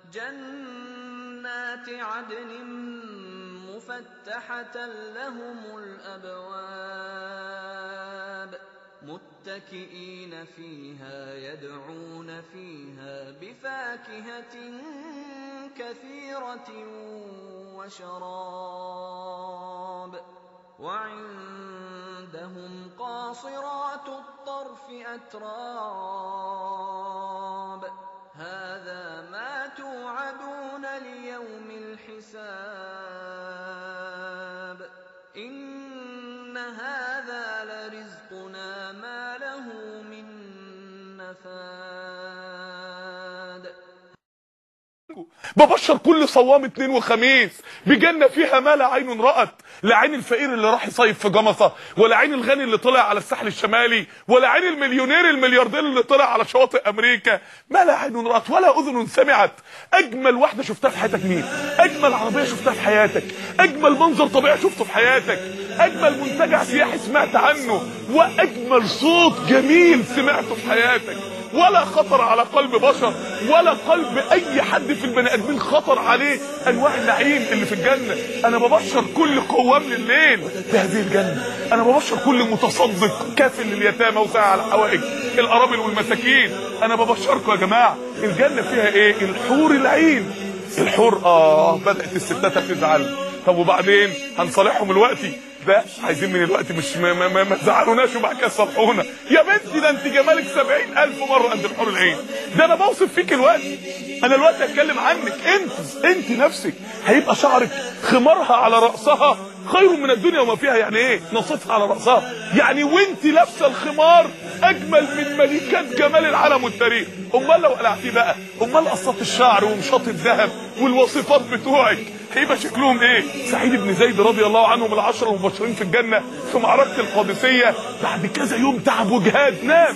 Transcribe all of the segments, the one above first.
جَنَّاتِ عَدْنٍ مُّفَتَّحَةً لَّهُمُ الْأَبْوَابُ مُتَّكِئِينَ فِيهَا يَدْعُونَ فِيهَا بِفَاكِهَةٍ كَثِيرَةٍ وَشَرَابٍ وَعِندَهُمْ قَاصِرَاتُ الطَّرْفِ أَتْرَابٌ هَٰذَا مَا تُوعَدُونَ لِيَوْمِ الْحِسَابِ إِنَّ هَٰذَا لَرِزْقُنَا مَا لَهُ مِن نَّفَادٍ ببشر كل صوام اثنين وخميس بجنة فيها ما لا عين رأت لا عين الفقير اللي راح يصيف في جمصة ولا عين الغني اللي طلع على الساحل الشمالي ولا عين المليونير الملياردير اللي طلع على شواطئ امريكا ما لا عين رأت ولا اذن سمعت اجمل واحدة شفتها في حياتك مين اجمل عربية شفتها في حياتك اجمل منظر طبيعي شفته في حياتك اجمل منتجع سياحي سمعت عنه واجمل صوت جميل سمعته في حياتك ولا خطر على قلب بشر ولا قلب اي حد في البني ادمين خطر عليه انواع النعيم اللي في الجنه انا ببشر كل قوام لليل بهذه الجنه انا ببشر كل متصدق كافل لليتامى وساعة على الحوائج الارامل والمساكين انا ببشركم يا جماعه الجنه فيها ايه الحور العين الحور اه بدات الستات تزعل طب وبعدين هنصالحهم دلوقتي ده عايزين من الوقت مش ما, ما, ما, ما تزعلوناش وبعد كده تصالحونا يا بنتي ده انت جمالك سبعين الف مره قد الحور العين ده انا بوصف فيك الوقت انا الوقت هتكلم عنك انت انت نفسك هيبقى شعرك خمارها على راسها خير من الدنيا وما فيها يعني ايه نصيفها على راسها يعني وانت لابسه الخمار اجمل من ملكات جمال العالم والتاريخ امال لو قلعتيه بقى امال قصات الشعر ومشاط الذهب والوصفات بتوعك هيبقى شكلهم ايه سعيد بن زيد رضي الله عنه من العشره المبشرين في الجنه في معركه القادسيه بعد كذا يوم تعب وجهاد نام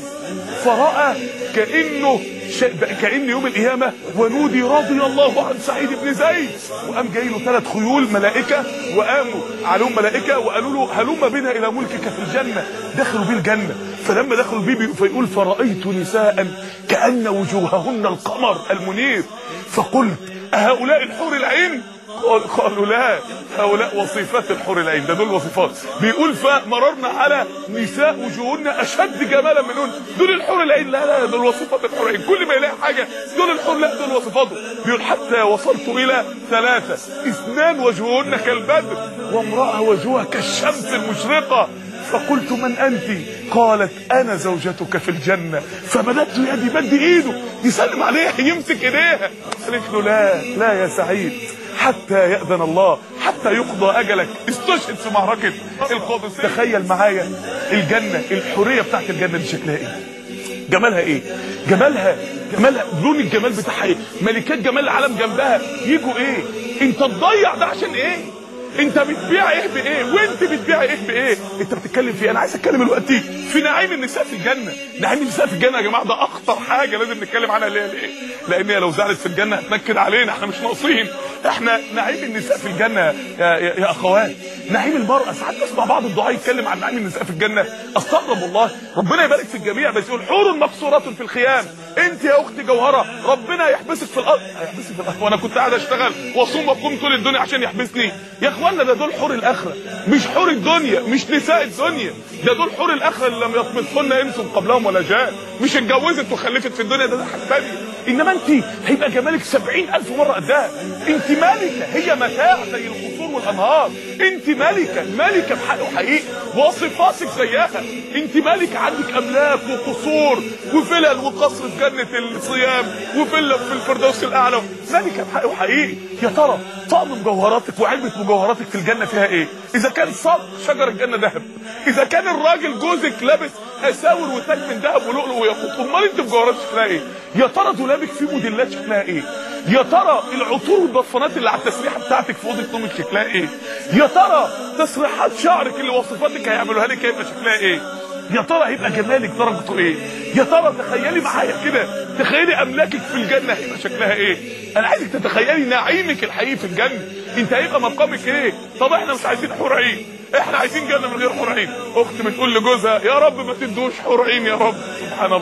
فراى كانه كان يوم القيامه ونودي رضي الله عن سعيد بن زيد وقام جاي له ثلاث خيول ملائكه وقاموا عليهم ملائكه وقالوا له هلم بنا الى ملكك في الجنه دخلوا بيه الجنه فلما دخلوا بيه فيقول فرايت نساء كان وجوههن القمر المنير فقلت اهؤلاء الحور العين قالوا لا هؤلاء وصفات الحور العين ده دول وصفات بيقول فمررنا على نساء وجوهن اشد جمالا منهن دول الحور العين لا لا دول وصفات الحور العين كل ما يلاقي حاجه دول الحور لا دول وصفاته بيقول حتى وصلت الى ثلاثه اثنان وجوهن كالبدر وامراه وجهها كالشمس المشرقه فقلت من انت قالت انا زوجتك في الجنه فمددت يدي مد ايده يسلم عليها يمسك ايديها قالت له لا لا يا سعيد حتى يأذن الله حتى يقضى أجلك استشهد في معركة القادس تخيل معايا الجنة الحورية بتاعت الجنة دي شكلها ايه جمالها ايه جمالها جمالها لون الجمال بتاعها ايه ملكات جمال العالم جنبها يجوا ايه انت تضيع ده عشان ايه انت بتبيع ايه بايه وانت بتبيع ايه بايه انت بتتكلم في ايه انا عايز اتكلم دلوقتي في نعيم النساء في الجنه نعيم النساء في الجنه يا جماعه ده اخطر حاجه لازم نتكلم عنها اللي هي الايه لان هي لو زعلت في الجنه هتنكد علينا احنا مش ناقصين احنا نعيم النساء في الجنه يا, يا, يا اخوات نعيم المراه ساعات تسمع بعض الدعاء يتكلم عن نعيم النساء في الجنه استغرب والله ربنا يبارك في الجميع بس يقول حور مقصورات في الخيام انت يا اختي جوهره ربنا يحبسك في الارض هيحبسك في الارض وانا كنت قاعد اشتغل واصوم واقوم طول الدنيا عشان يحبسني يا اخوانا ده دول حور الاخره مش حور الدنيا مش نساء الدنيا ده دول حور الاخره اللي لم يطمثهن انس قبلهم ولا جان مش اتجوزت وخلفت في الدنيا ده, ده حاجه ثانيه انما انت هيبقى جمالك سبعين الف مره قدها انت ملكه هي متاع زي القصور والانهار انت ملكه ملكه بحق وحقيقي وصفاتك زيها انت ملكه عندك املاك وقصور وفلل وقصر في جنه الصيام وفيلا في الفردوس الاعلى ملكه بحق وحقيقي يا ترى طقم مجوهراتك وعلبه مجوهراتك في الجنه فيها ايه اذا كان صد شجر الجنه ذهب اذا كان الراجل جوزك لابس اساور وتاج من ذهب ولؤلؤ وياقوت امال انت مجوهرات شكلها ايه يا ترى دولابك فيه موديلات شكلها ايه يا ترى العطور والبرفانات اللي على التسريحه بتاعتك في اوضه نومك شكلها ايه يا ترى تسريحات شعرك اللي وصفاتك هيعملوها لك هيبقى شكلها ايه يا ترى هيبقى جمالك درجته ايه يا ترى تخيلي معايا كده تخيلي املاكك في الجنه هيبقى شكلها ايه انا عايزك تتخيلي نعيمك الحقيقي في الجنه انت هيبقى مقامك ايه طب احنا مش عايزين حور عين احنا عايزين جنه من غير حور عين اخت بتقول لجوزها يا رب ما تدوش حور عين يا رب سبحان الله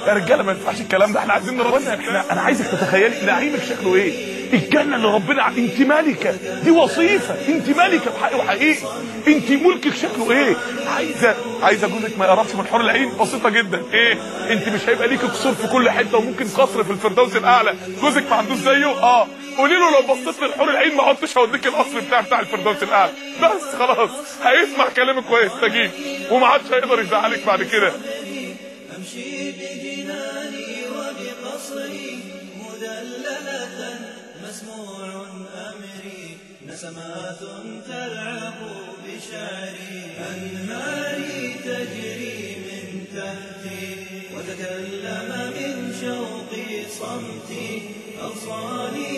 يا رجاله ما ينفعش الكلام ده احنا عايزين نربنا احنا انا عايزك تتخيلي نعيمك شكله ايه الجنه اللي ربنا ع- انت مالكه دي وظيفه انت مالكه بحق وحقيقي انت ملكك شكله ايه عايزه عايزه جوزك ما يقربش من حور العين بسيطه جدا ايه انت مش هيبقى ليك قصور في كل حته وممكن قصر في الفردوس الاعلى جوزك ما عندوش زيه اه قولي له لو بصيت للحور العين ما عدتش هوديك القصر بتاع بتاع الفردوس الاعلى بس خلاص هيسمع كلامك ويستجيب وما عادش هيقدر يزعلك بعد كده أمشي بجناني وبقصري مدللة مسموع أمري نسمات تلعب بشعري أنهاري تجري من تحتي وتكلم من شوقي صمتي أغصاني